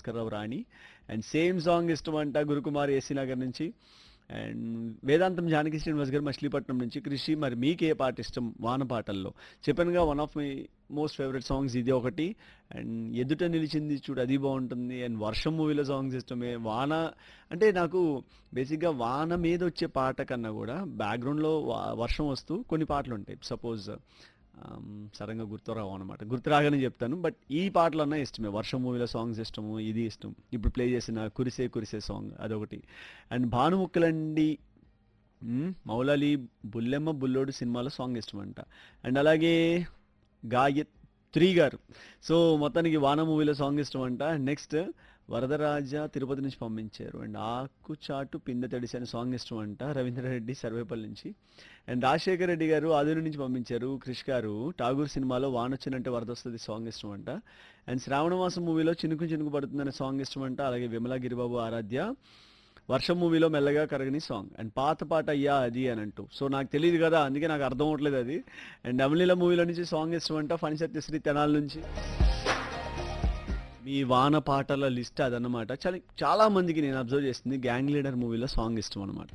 Bhaskar Rao Rani and same song ఇష్టం అంట Gurukumar AC Nagar నుంచి అండ్ వేదాంతం జానకి శ్రీనివాస్ గారు మచిలీపట్నం నుంచి కృషి మరి మీకు ఏ పాట ఇష్టం వాన పాటల్లో చెప్పానుగా one of my most favourite songs ఇది ఒకటి అండ్ ఎదుట నిలిచింది చూడు అది బాగుంటుంది అండ్ వర్షం మూవీలో సాంగ్స్ ఇష్టమే వాన అంటే నాకు బేసిక్గా వాన మీద వచ్చే పాట కన్నా కూడా బ్యాక్గ్రౌండ్లో వర్షం వస్తూ కొన్ని పాటలు ఉంటాయి సపోజ్ సడన్గా గుర్తురావు అనమాట గుర్తు రాగానే చెప్తాను బట్ ఈ పాటలన్నా ఇష్టమే వర్షం మూవీలో సాంగ్స్ ఇష్టము ఇది ఇష్టం ఇప్పుడు ప్లే చేసిన కురిసే కురిసే సాంగ్ అదొకటి అండ్ భానుముక్కలండి మ్, మౌలాలి బుల్లెమ్మ బుల్లోడు సినిమాలో సాంగ్ ఇష్టం అంట అండ్ అలాగే గాయత్రి గారు సో మొత్తానికి వాన మూవీలో సాంగ్ ఇష్టం అంట నెక్స్ట్ వరదరాజ తిరుపతి నుంచి పంపించారు అండ్ ఆకు చాటు పిందె తడిసి అనే సాంగ్ ఇష్టం అంట రవీంద్రారెడ్డి సర్వేపల్లి నుంచి అండ్ రాజశేఖర్ రెడ్డి గారు ఆదూరు నుంచి పంపించారు క్రిష్ గారు ఠాగూర్ సినిమాలో వాన వచ్చినంటే వరద వస్తుంది సాంగ్ ఇష్టం అంట అండ్ శ్రావణమాసం మూవీలో చినుకు చినుకు పడుతుందనే సాంగ్ ఇష్టం అంట అలాగే విమలా గిరిబాబు ఆరాధ్య వర్షం మూవీలో మెల్లగా కరగని సాంగ్ అండ్ పాత పాట అయ్యా అది అని అంటూ సో నాకు తెలియదు కదా అందుకే నాకు అర్థం అవ్వట్లేదు అది అండ్ అమలీల మూవీలో నుంచి సాంగ్ ఇష్టం అంట ఫణి సత్యశ్రీ తెనాల నుంచి మీ వాన పాటల లిస్ట్ అదన్నమాట చాలా చాలా మందికి నేను అబ్జర్వ్ చేస్తుంది గ్యాంగ్ లీడర్ మూవీలో సాంగ్ ఇష్టం అనమాట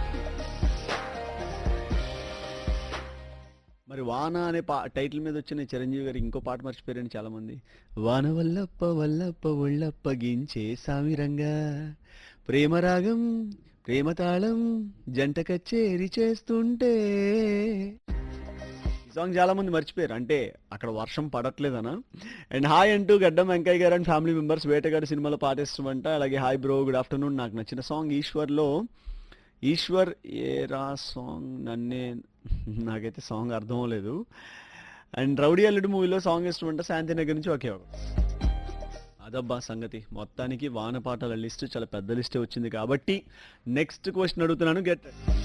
మరి వాన అనే పా టైటిల్ మీద వచ్చిన చిరంజీవి గారు ఇంకో పాట మర్చిపోయారని చాలా మంది వాన వల్లప్ప వల్లప్ప ఒళ్ళప్ప గించే సామిరంగా ప్రేమరాగం ప్రేమ తాళం జంట కచ్చేరి చేస్తుంటే ఈ సాంగ్ చాలా మంది మర్చిపోయారు అంటే అక్కడ వర్షం పడట్లేదనా అండ్ హాయ్ అంటూ గడ్డం వెంకయ్య గారు అండ్ ఫ్యామిలీ మెంబర్స్ వేటగాడి సినిమాలో పాటిస్తామంట అలాగే హాయ్ బ్రో గుడ్ ఆఫ్టర్నూన్ నాకు నచ్చిన సాంగ్ ఈశ్వర్లో ఈశ్వర్ ఏరా సాంగ్ నన్నే నాకైతే సాంగ్ అర్థం లేదు అండ్ రౌడీ అల్లుడు మూవీలో సాంగ్ ఇష్టం అంటే శాంతినగర్ నుంచి ఒకే ఒక అదబ్బా సంగతి మొత్తానికి వాన పాటల లిస్ట్ చాలా పెద్ద లిస్టే వచ్చింది కాబట్టి నెక్స్ట్ క్వశ్చన్ అడుగుతున్నాను గెట్